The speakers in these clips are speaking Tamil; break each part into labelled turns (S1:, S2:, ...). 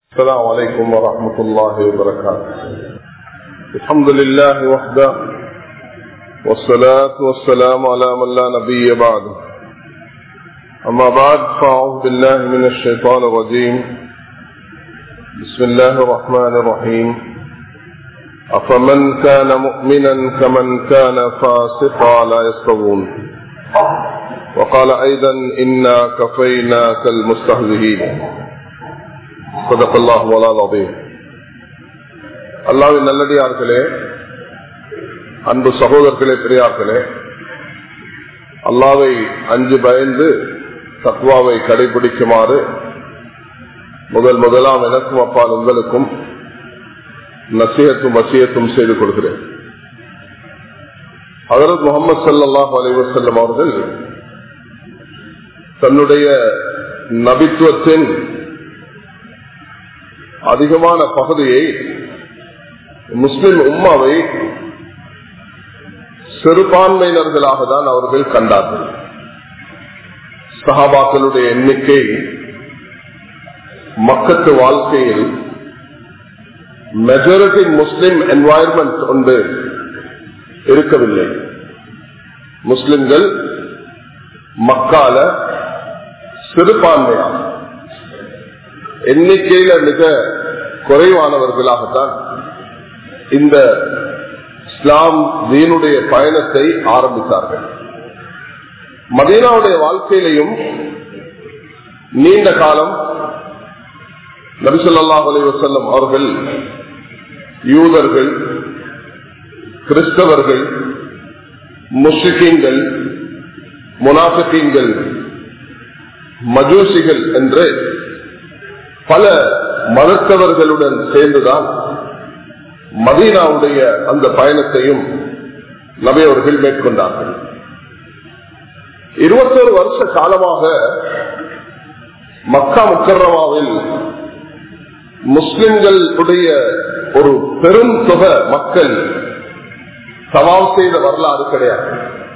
S1: السلام عليكم ورحمة الله وبركاته الحمد لله وحده والصلاة والسلام على من لا نبي بعده أما بعد فأعوذ بالله من الشيطان الرجيم بسم الله الرحمن الرحيم أفمن كان مؤمنا كمن كان فاسقا لا يستوون وقال أيضا إنا كفيناك المستهزئين صدق الله مولا العظيم அல்லாவின் நல்லடியார்களே அன்பு சகோதரர்களே பெரியார்களே அல்லாவை அஞ்சு பயந்து தத்வாவை கடைபிடிக்குமாறு முதல் முதலாம் எனக்கும் அப்பால் உங்களுக்கும் நசியத்தும் வசியத்தும் செய்து கொள்கிறேன் அதரத் முகமது சல்லாஹ் அலைவசல்லம் அவர்கள் தன்னுடைய நபித்துவத்தின் அதிகமான பகுதியை முஸ்லிம் உம்மாவை சிறுபான்மையினர்களாக தான் அவர்கள் கண்டார்கள் சஹாபாக்களுடைய எண்ணிக்கை மக்கத்து வாழ்க்கையில் மெஜாரிட்டி முஸ்லிம் என்வாயர்மெண்ட் ஒன்று இருக்கவில்லை முஸ்லிம்கள் மக்கால சிறுபான்மையாக எண்ணிக்கையில மிக குறைவானவர்களாகத்தான் இந்த இஸ்லாம் தீனுடைய பயணத்தை ஆரம்பித்தார்கள் மதீனாவுடைய வாழ்க்கையிலையும் நீண்ட காலம் நபிசல்லாஹ் அலைவசல்லம் அவர்கள் யூதர்கள் கிறிஸ்தவர்கள் முஸ்லிக்கீன்கள் முனாஃபிக்கீன்கள் மஜூசிகள் என்று பல மதத்தவர்களுடன் சேர்ந்துதான் மதீனாவுடைய அந்த பயணத்தையும் நபையவர்கள் மேற்கொண்டார்கள் இருபத்தொரு வருஷ காலமாக மக்கா முக்கரமாவில் முஸ்லிம்களுடைய ஒரு பெரும் தொகை மக்கள் சவால் செய்த வரலாறு கிடையாது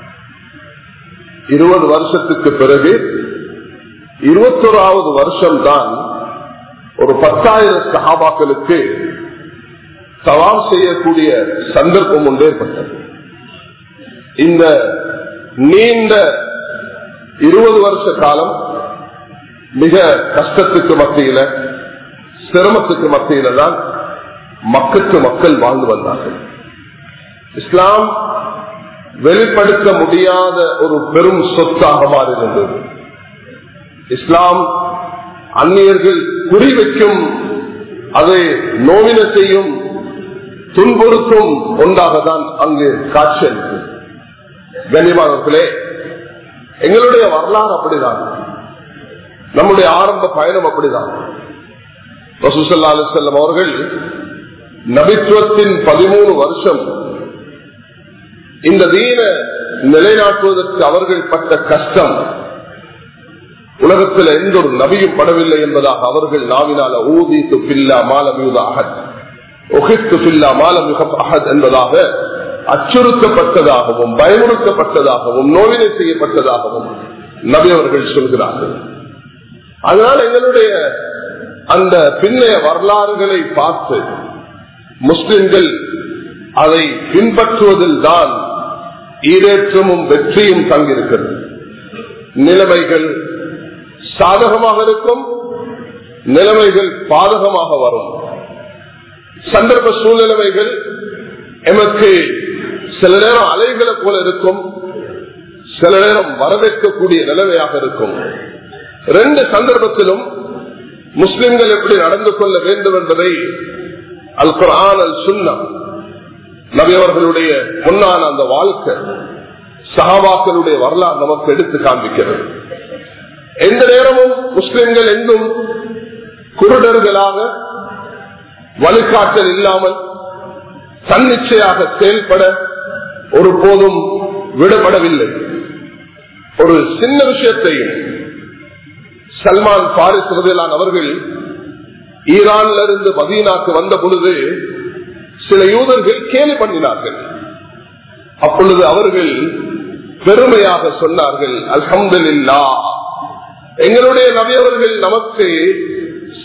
S1: இருபது வருஷத்துக்கு பிறகு இருபத்தோராவது வருஷம் தான் ஒரு பத்தாயிரம் சகாபாக்களுக்கு சவால் செய்யக்கூடிய சந்தர்ப்பம் ஒன்று ஏற்பட்டது இந்த நீண்ட இருபது வருஷ காலம் மிக கஷ்டத்துக்கு மத்தியில சிரமத்துக்கு மத்தியில தான் மக்களுக்கு மக்கள் வாழ்ந்து வந்தார்கள் இஸ்லாம் வெளிப்படுத்த முடியாத ஒரு பெரும் சொத்தாக மாறியிருந்தது இஸ்லாம் அந்நியர்கள் குறி வைக்கும் அதை நோவின செய்யும் துன்புறுத்தும் ஒன்றாக தான் அங்கு காட்சி அளிக்கும் கண்ணியமானவர்களே எங்களுடைய வரலாறு அப்படிதான் நம்முடைய ஆரம்ப பயணம் அப்படிதான் ரசூசல்லா அலிசல்லம் அவர்கள் நபித்துவத்தின் பதிமூணு வருஷம் இந்த தீன நிலைநாட்டுவதற்கு அவர்கள் பட்ட கஷ்டம் உலகத்தில் எந்த ஒரு நபியும் படவில்லை என்பதாக அவர்கள் நாவினால ஊதி துப்பில்லா மாலமியுத அகத் ஒகித்து பில்லா மாலமிக அகத் என்பதாக அச்சுறுத்தப்பட்டதாகவும் பயமுறுத்தப்பட்டதாகவும் நோவினை செய்யப்பட்டதாகவும் நபி அவர்கள் சொல்கிறார்கள் அதனால் எங்களுடைய அந்த பின்னைய வரலாறுகளை பார்த்து முஸ்லிம்கள் அதை பின்பற்றுவதில் தான் ஈரேற்றமும் வெற்றியும் தங்கியிருக்கிறது நிலைமைகள் சாதகமாக இருக்கும் நிலைமைகள் பாதகமாக வரும் சந்தர்ப்ப சூழ்நிலைமைகள் எமக்கு சில நேரம் அலைகளை போல இருக்கும் சில நேரம் வரவேற்கக்கூடிய நிலைமையாக இருக்கும் ரெண்டு சந்தர்ப்பத்திலும் முஸ்லிம்கள் எப்படி நடந்து கொள்ள வேண்டும் என்பதை அல் குரான் அல் சுன்னா நபியவர்களுடைய முன்னான அந்த வாழ்க்கை சகாபாக்களுடைய வரலாறு நமக்கு எடுத்து காண்பிக்கிறது எந்த நேரமும் முஸ்லிம்கள் எங்கும் குருடர்களாக வழிகாட்டல் இல்லாமல் தன்னிச்சையாக செயல்பட ஒரு போதும் விடப்படவில்லை ஒரு சின்ன விஷயத்தையும் சல்மான் பாரிஸ் ரதிலான் அவர்கள் ஈரான்ல இருந்து மதீனாக்கு வந்த பொழுது சில யூதர்கள் கேலி பண்ணினார்கள் அப்பொழுது அவர்கள் பெருமையாக சொன்னார்கள் அல்ஹம்துலில்லா எங்களுடைய நபியவர்கள் நமக்கு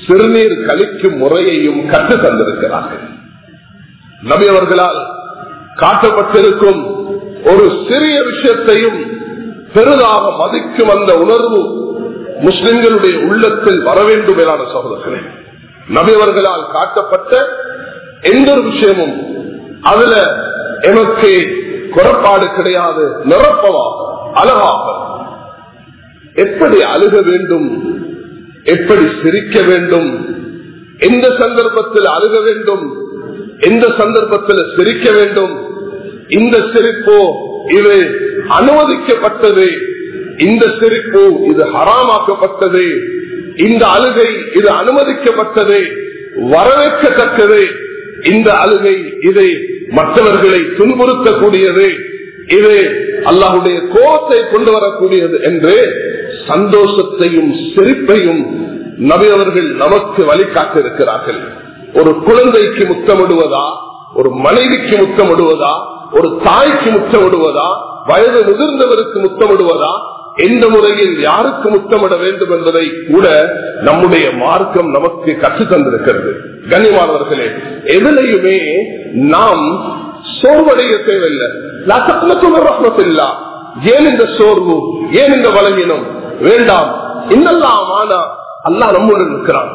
S1: சிறுநீர் கழிக்கும் முறையையும் கற்று தந்திருக்கிறார்கள் நபி அவர்களால் காட்டப்பட்டிருக்கும் ஒரு சிறிய விஷயத்தையும் பெரிதாக மதிக்கும் அந்த உணர்வு முஸ்லிம்களுடைய உள்ளத்தில் வர வேண்டும் மேலான சகோதரர்களே நபியவர்களால் காட்டப்பட்ட எந்த ஒரு விஷயமும் அதுல எனக்கு குறைபாடு கிடையாது நிரப்பமாக அழகாக எப்படி அழுக வேண்டும் எப்படி சிரிக்க வேண்டும் எந்த சந்தர்ப்பத்தில் அழுக வேண்டும் எந்த சந்தர்ப்பத்தில் சிரிக்க வேண்டும் இந்த சிரிப்போ இது அனுமதிக்கப்பட்டது இந்த சிரிப்பு இது ஹராமாக்கப்பட்டது இந்த அழுகை இது அனுமதிக்கப்பட்டது வரவேற்கத்தக்கது இந்த அழுகை இதை மற்றவர்களை துன்புறுத்தக்கூடியது இது அல்லாஹுடைய கோபத்தை கொண்டு வரக்கூடியது என்று சந்தோஷத்தையும் சிரிப்பையும் நபியவர்கள் நமக்கு வழிகாட்டிருக்கிறார்கள் ஒரு குழந்தைக்கு முத்தமிடுவதா ஒரு மனைவிக்கு முத்தமிடுவதா ஒரு தாய்க்கு முத்தமிடுவதா வயது முதிர்ந்தவருக்கு முத்தமிடுவதா எந்த முறையில் யாருக்கு முத்தமிட வேண்டும் என்பதை கூட நம்முடைய மார்க்கம் நமக்கு கற்றுத் தந்திருக்கிறது கண்ணியமானவர்களே எதிலையுமே நாம் சோர்வடைய தேவையில்லை ரஹ்மத்தில்லா ஏன் இந்த சோர்வு ஏன் இந்த பலவீனம் வேண்டாம் இன்னெல்லாம் ஆனா அல்லா நம்முடன் இருக்கிறான்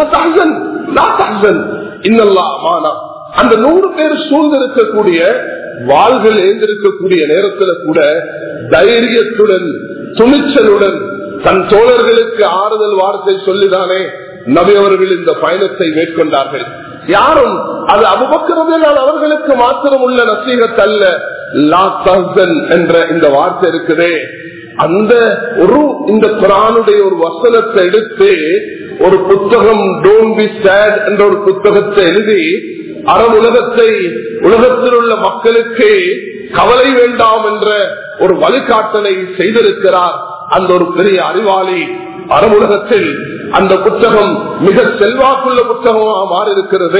S1: அந்த நூறு பேர் சூழ்ந்திருக்கக்கூடிய வாள்கள் எழுந்திருக்கக்கூடிய நேரத்தில் கூட தைரியத்துடன் துணிச்சலுடன் தன் தோழர்களுக்கு ஆறுதல் வார்த்தை சொல்லிதானே நபி அவர்கள் இந்த பயணத்தை மேற்கொண்டார்கள் யாரும் அது அபுபக்கிறதால் அவர்களுக்கு மாத்திரம் உள்ள நசீகத் அல்ல லா தஹ்சன் என்ற இந்த வார்த்தை இருக்குதே அந்த ஒரு இந்த குரானுடைய ஒரு வசனத்தை எடுத்து ஒரு புத்தகம் டோன் பி சேட் என்ற ஒரு புத்தகத்தை எழுதி அறம் உலகத்தை உலகத்தில் உள்ள மக்களுக்கு கவலை வேண்டாம் என்ற ஒரு வழிகாட்டலை செய்திருக்கிறார் அந்த ஒரு பெரிய அறிவாளி அறம் உலகத்தில் அந்த புத்தகம் மிக செல்வாக்குள்ள புத்தகமாக மாறி இருக்கிறது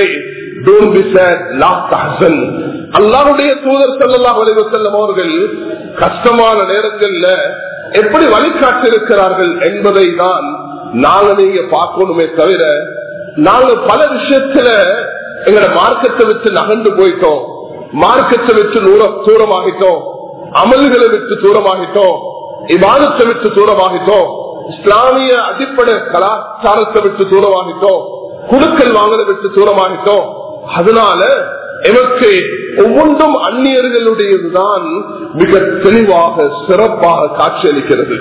S1: அல்லாருடைய தூதர் செல்லலாம் வலிவு செல்லும் அவர்கள் கஷ்டமான நேரங்கள்ல எப்படி வழிகாட்டிருக்கிறார்கள் என்பதை தான் நாங்க நீங்க பார்க்கணுமே தவிர நாங்க பல விஷயத்துல எங்களோட மார்க்கத்தை வச்சு நகர்ந்து போயிட்டோம் மார்க்கத்தை வச்சு தூரமாகிட்டோம் அமல்களை விட்டு தூரமாகிட்டோம் இவாதத்தை விட்டு தூரமாகிட்டோம் இஸ்லாமிய அடிப்படை கலாச்சாரத்தை விட்டு தூரமாகிட்டோம் குழுக்கள் வாங்கலை விட்டு தூரமாகிட்டோம் அதனால எமக்கு ஒவ்வொன்றும் அந்நியர்களுடையதுதான் மிக தெளிவாக சிறப்பாக காட்சியளிக்கிறது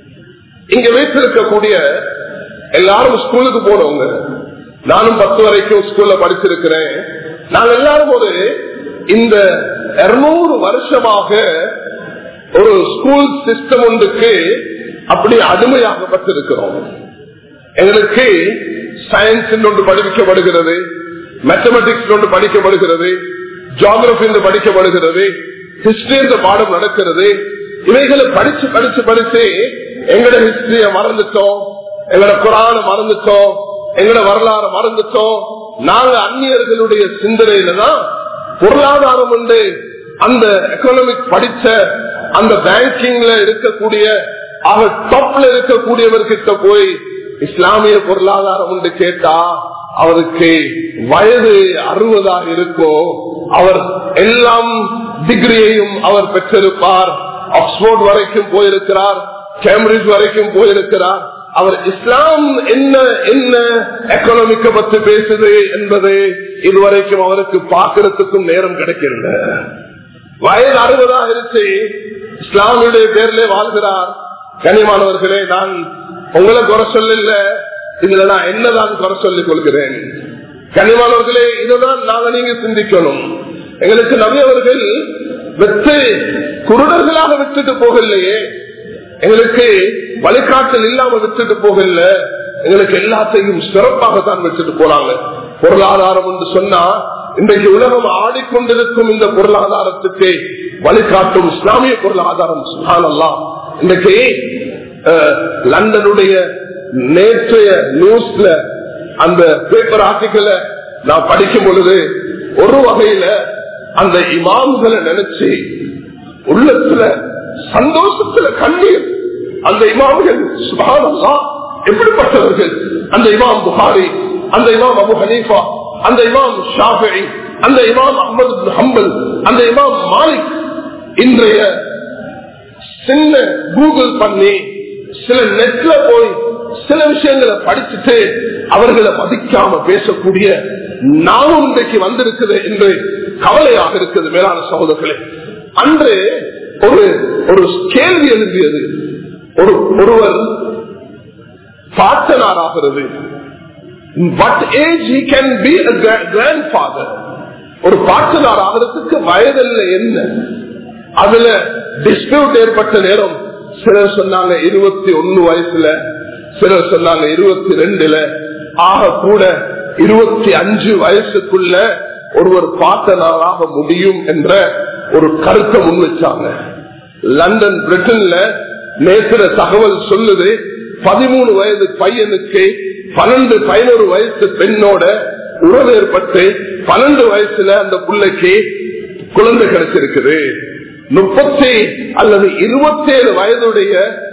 S1: இங்க வைத்திருக்கக்கூடிய எல்லாரும் ஸ்கூலுக்கு போனவங்க நானும் பத்து வரைக்கும் ஸ்கூல்ல படிச்சிருக்கிறேன் நாங்க எல்லாரும் ஒரு இந்த இருநூறு வருஷமாக ஒரு ஸ்கூல் சிஸ்டம் ஒன்றுக்கு அப்படி அடிமையாகப்பட்டிருக்கிறோம் எங்களுக்கு சயின்ஸ் ஒன்று படிக்கப்படுகிறது மேத்தமெட்டிக்ஸ் ஒன்று படிக்கப்படுகிறது ஜியாகிரபி என்று படிக்கப்படுகிறது ஹிஸ்டரி என்ற பாடம் நடக்கிறது இவைகளை படிச்சு படிச்சு படிச்சு எங்கட ஹிஸ்டரிய மறந்துட்டோம் எங்கட குரான மறந்துட்டோம் எங்கட வரலாறு மறந்துட்டோம் நாங்க அந்நியர்களுடைய சிந்தனையில தான் பொருளாதாரம் உண்டு அந்த எக்கனாமிக் படிச்ச அந்த பேங்கிங்ல இருக்கக்கூடிய அவர் டாப்ல இருக்கக்கூடியவர்கிட்ட போய் இஸ்லாமிய பொருளாதாரம் உண்டு கேட்டா அவருக்கு வயது அறுபதாக இருக்கோ அவர் எல்லாம் டிகிரியையும் அவர் பெற்றிருப்பார் ஆக்ஸ்போர்ட் வரைக்கும் போயிருக்கிறார் கேம்பிரிட்ஜ் வரைக்கும் போயிருக்கிறார் அவர் இஸ்லாம் என்ன என்ன எக்கனாமிக்க பத்தி பேசுது என்பது இதுவரைக்கும் அவருக்கு பார்க்கறதுக்கும் நேரம் கிடைக்கல வயது அறுபதாக இருச்சு இஸ்லாமியுடைய பேர்ல வாழ்கிறார் கனிமானவர்களே நான் உங்களை குறை சொல்லல இதுல நான் என்னதான் குறை சொல்லிக் கொள்கிறேன் கனிமானவர்களே இதுதான் நாங்க நீங்க சிந்திக்கணும் எங்களுக்கு நவியவர்கள் வெற்று குருடர்களாக விட்டுட்டு போகலையே எங்களுக்கு வழிகாட்டல் இல்லாம விட்டுட்டு போகல எங்களுக்கு எல்லாத்தையும் சிறப்பாகத்தான் வச்சுட்டு போறாங்க பொருளாதாரம் என்று சொன்னா இன்றைக்கு உலகம் ஆடிக்கொண்டிருக்கும் இந்த பொருளாதாரத்துக்கு வழிகாட்டும் இஸ்லாமிய பொருளாதாரம் சுகானல்லாம் இன்றைக்கு லண்டனுடைய நேற்றைய நியூஸ்ல அந்த பேப்பர் ஆர்டிக்கல நான் படிக்கும் பொழுது ஒரு வகையில அந்த இமாம்களை நினைச்சு உள்ளத்துல சந்தோஷத்துல கண்ணீர் அந்த இமாம்கள் சுபானல்லா எப்படிப்பட்டவர்கள் அந்த இமாம் புகாரி அந்த இமாம் அபு ஹனீஃபா அந்த இமாம் ஷாஃபி அந்த இமாம் அஹமது ஹம்பல் அந்த இமாம் மாலிக் இன்றைய சின்ன கூகுள் பண்ணி சில நெட்ல போய் சில விஷயங்களை படிச்சுட்டு அவர்களை மதிக்காம பேசக்கூடிய நாமும் இன்றைக்கு வந்திருக்குது என்று கவலையாக இருக்குது மேலான சகோதரர்களே அன்று ஒரு ஒரு கேள்வி எழுதியது ஒரு ஒருவர் பாட்டனாராகிறது what age he can be a grandfather ஒரு பாட்டனார் ஆகிறதுக்கு வயதில்லை என்ன அதுல டிஸ்பியூட் ஏற்பட்ட நேரம் சிலர் சொன்னாங்க இருபத்தி ஒன்னு வயசுல சிலர் சொன்னாங்க இருபத்தி ரெண்டுல ஆக கூட இருபத்தி அஞ்சு வயசுக்குள்ள ஒருவர் பாட்டனாராக முடியும் என்ற ஒரு கருத்தை முன் வச்சாங்க லண்டன் பிரிட்டன்ல நேற்று தகவல் சொல்லுது பதிமூணு வயது பையனுக்கு பன்னெண்டு பதினோரு வயசு பெண்ணோட உறவு ஏற்பட்டு பன்னெண்டு வயசுல அந்த பிள்ளைக்கு குழந்தை கிடைச்சிருக்குது முப்பத்தி அல்லது இருபத்தேழு வயதுடைய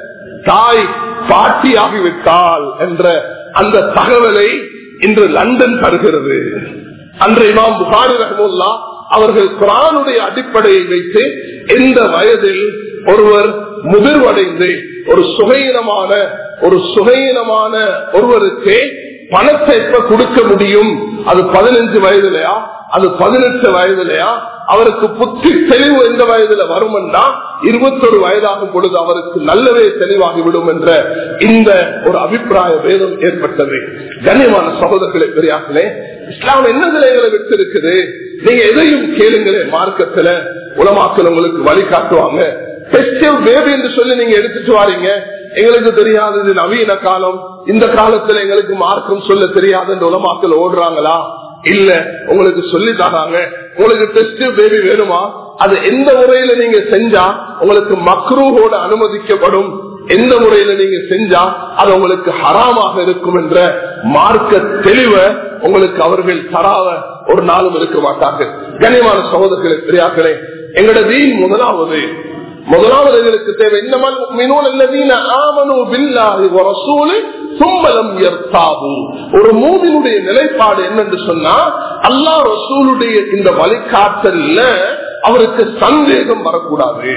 S1: தாய் பாட்டியாகிவிட்டால் என்ற அந்த தகவலை இன்று லண்டன் தருகிறது அன்று இமாம் புகாரி ரஹமுல்லா அவர்கள் குரானுடைய அடிப்படையை வைத்து எந்த வயதில் ஒருவர் முதிர்வடைந்து ஒரு சுகையினமான ஒரு சுகையினமான ஒருவருக்கு பணத்தை எப்ப கொடுக்க முடியும் அது பதினஞ்சு வயதுலயா அது பதினெட்டு வயதுலயா அவருக்கு புத்தி தெளிவு எந்த வயதுல வரும்னா இருபத்தொரு வயதாகும் பொழுது அவருக்கு நல்லவே தெளிவாகிவிடும் என்ற இந்த ஒரு அபிப்பிராய வேதம் ஏற்பட்டது கண்ணியமான சகோதரர்களை பெரியார்களே இஸ்லாம் என்ன நிலைகளை விட்டிருக்குது நீங்க எதையும் கேளுங்களே மார்க்கத்துல உலமாக்கள் உங்களுக்கு வழிகாட்டுவாங்க ஃபெஸ்டிவ் பேபி என்று சொல்லி நீங்க எடுத்துட்டு வாரீங்க எங்களுக்கு தெரியாதது நவீன காலம் இந்த காலத்துல எங்களுக்கு மார்க்கம் சொல்ல தெரியாது என்று உலமாக்கள் ஓடுறாங்களா இல்ல உங்களுக்கு சொல்லி தராங்க உங்களுக்கு டெஸ்ட் பேபி வேணுமா அது எந்த முறையில நீங்க செஞ்சா உங்களுக்கு மக்ரூஹோட அனுமதிக்கப்படும் எந்த முறையில நீங்க செஞ்சா அது உங்களுக்கு ஹராமாக இருக்கும் என்ற மார்க்க தெளிவை உங்களுக்கு அவர்கள் தராத ஒரு நாளும் இருக்க மாட்டார்கள் கனிமான சகோதரர்களே பெரியார்களே எங்களோட வீண் முதலாவது முதலாவது எங்களுக்கு தேவை இன்னமல் முஃமினூன அல்லதீன ஆமனூ பில்லாஹி வ ரசூலி ثم لم يرتابوا ஒரு மூமினுடைய நிலைப்பாடு என்னன்னு சொன்னா அல்லாஹ் ரசூலுடைய இந்த வழிகாட்டல்ல அவருக்கு சந்தேகம் வரக்கூடாது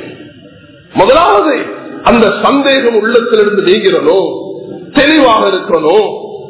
S1: முதலாவது அந்த சந்தேகம் உள்ளத்திலிருந்து நீங்கிறனோ தெளிவாக இருக்கணும்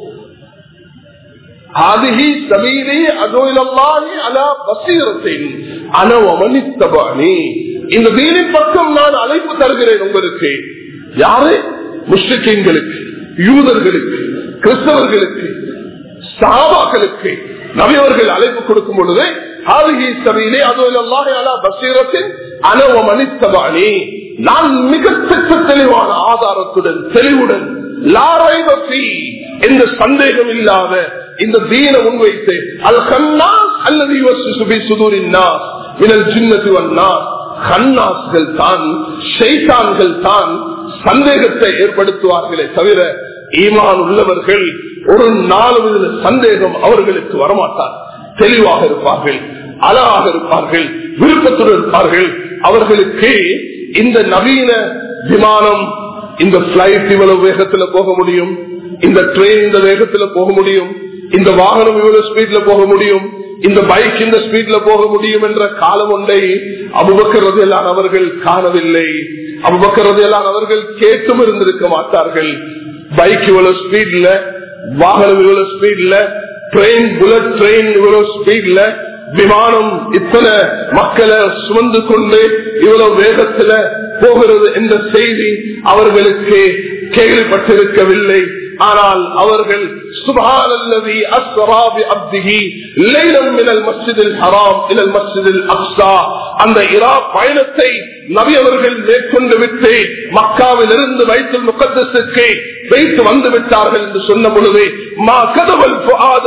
S1: هذه سبيلي أدعو إلى الله على بصيرة أنا ومن اتبعني இந்த தீனின் பக்கம் நான் அழைப்பு தருகிறேன் உங்களுக்கு யாரு முஸ்லிம்களுக்கு யூதர்களுக்கு கிறிஸ்தவர்களுக்கு சாபாக்களுக்கு நவியவர்கள் அழைப்பு கொடுக்கும் பொழுது ஹாலிஹி சபையிலே அதுவும் பசீரத்தின் அனவமனித்தபாணி நான் மிக திட்ட தெளிவான ஆதாரத்துடன் தெளிவுடன் லாரை பற்றி எந்த சந்தேகம் இல்லாத இந்த தீன முன்வைத்து அல் கண்ணாஸ் அல்லது சுபி சுதூரின்னா மினல் ஜின்னத்து வண்ணாஸ் கண்ணாஸ்கள் தான் ஷைத்தான்கள் தான் சந்தேகத்தை ஏற்படுத்துவார்களே தவிர ஈமான் உள்ளவர்கள் ஒரு நாலு சந்தேகம் அவர்களுக்கு வரமாட்டார் தெளிவாக இருப்பார்கள் அழகாக இருப்பார்கள் விருப்பத்துடன் இருப்பார்கள் அவர்களுக்கு இந்த நவீன விமானம் இந்த பிளைட் இவ்வளவு வேகத்துல போக முடியும் இந்த ட்ரெயின் இந்த வேகத்துல போக முடியும் இந்த வாகனம் இவ்வளவு ஸ்பீட்ல போக முடியும் இந்த பைக் இந்த ஸ்பீட்ல போக முடியும் என்ற காலம் ஒன்றை அபுபக்கிறது எல்லாம் அவர்கள் காணவில்லை அபுபக்கிறது எல்லாம் அவர்கள் கேட்டும் இருந்திருக்க மாட்டார்கள் பைக் இவ்வளவு ஸ்பீட்ல வாகனம் இவ்வளவு ஸ்பீட்ல ட்ரெயின் புல்லட் ட்ரெயின் இவ்வளவு ஸ்பீட்ல விமானம் இத்தனை மக்களை சுமந்து கொண்டு இவ்வளவு வேகத்துல போகிறது என்ற செய்தி அவர்களுக்கு கேள்விப்பட்டிருக்கவில்லை ஆனால் அவர்கள் சுபான் அல்லது அஸ்வராபி அப்திகி லைலம் மினல் மஸ்ஜிதில் ஹராம் இலல் மஸ்ஜிதில் அப்சா அந்த இரா பயணத்தை நபி அவர்கள் மேற்கொண்டு விட்டு மக்காவில் இருந்து வைத்தல் முகத்துக்கு வைத்து வந்து விட்டார்கள் என்று சொன்ன பொழுது மா கதவல்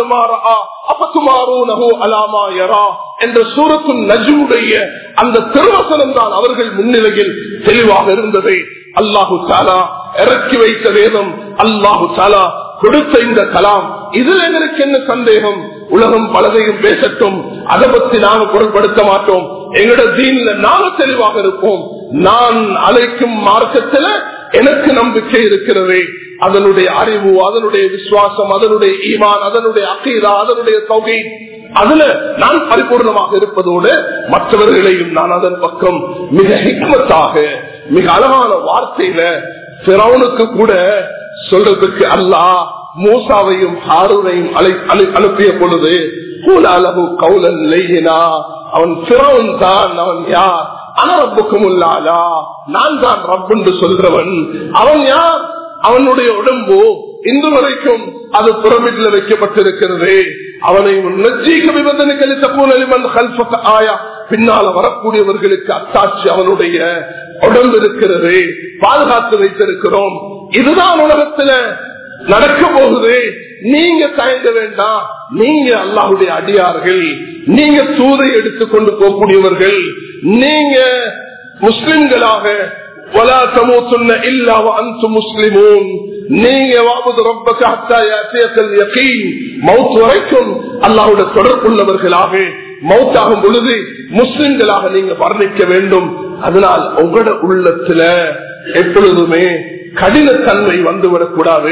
S1: என்ற சூரத்தின் நஜுடைய அந்த திருவசனம் தான் அவர்கள் முன்னிலையில் தெளிவாக இருந்தது அல்லாஹு தாலா இறக்கி வைத்த வேதம் அல்லாஹு தாலா கொடுத்த இந்த கலாம் இதுல எங்களுக்கு என்ன சந்தேகம் உலகம் பலதையும் பேசட்டும் அதை பத்தி நாங்க பொருட்படுத்த மாட்டோம் எங்களோட தீன்ல நாங்க தெளிவாக இருப்போம் நான் அழைக்கும் மார்க்கத்துல எனக்கு நம்பிக்கை இருக்கிறது அதனுடைய அறிவு அதனுடைய விசுவாசம் அதனுடைய ஈமான் அதனுடைய அக்கீதா அதனுடைய தொகை அதுல நான் பரிபூர்ணமாக இருப்பதோடு மற்றவர்களையும் நான் அதன் பக்கம் மிக ஹிக்மத்தாக மிக அழகான வார்த்தையில பிறவனுக்கு கூட சொல்றதுக்கு அல்லாஹ் மூசாவையும் ஹாரூனையும் அழை- அழை- அனுப்பிய பொழுது அளவு கவுலன் லையினா அவன் பிறவன் தான் அவன் யார் அனரப்புக்கும் உள்ளாலா நான் தான் ரப் என்று சொல்றவன் அவன் யார் அவனுடைய உடம்பு இன்று வரைக்கும் அது பிரமிட்ல வைக்கப்பட்டிருக்கிறது அவனை நஜீக விபந்தனைகளை தப்பூனலிமன் கல்பத்த ஆயா பின்னால வரக்கூடியவர்களுக்கு அத்தாட்சி அவனுடைய உடம்பு இருக்கிறது பாதுகாத்து வைத்திருக்கிறோம் இதுதான் உலகத்துல நடக்க போகுது நீங்க தயங்க வேண்டாம் நீங்க அல்லாஹுடைய அடியார்கள் நீங்க தூதை எடுத்துக்கொண்டு போகக்கூடியவர்கள் நீங்க முஸ்லிம்களாக ولا تموتن الا وانتم مسلمون நீங்க வாபுது ரப்பக ஹத்தா யாத்தியக்கல் யகீன் மௌத் வரைக்கும் அல்லாஹ்வுடைய தொடர்புள்ளவர்களாக மௌத்தாகும் பொழுது முஸ்லிம்களாக நீங்க வர்ணிக்க வேண்டும் அதனால் உங்களோட உள்ளத்துல எப்பொழுதுமே கடினத்தன்மை வந்துவிடக்கூடாது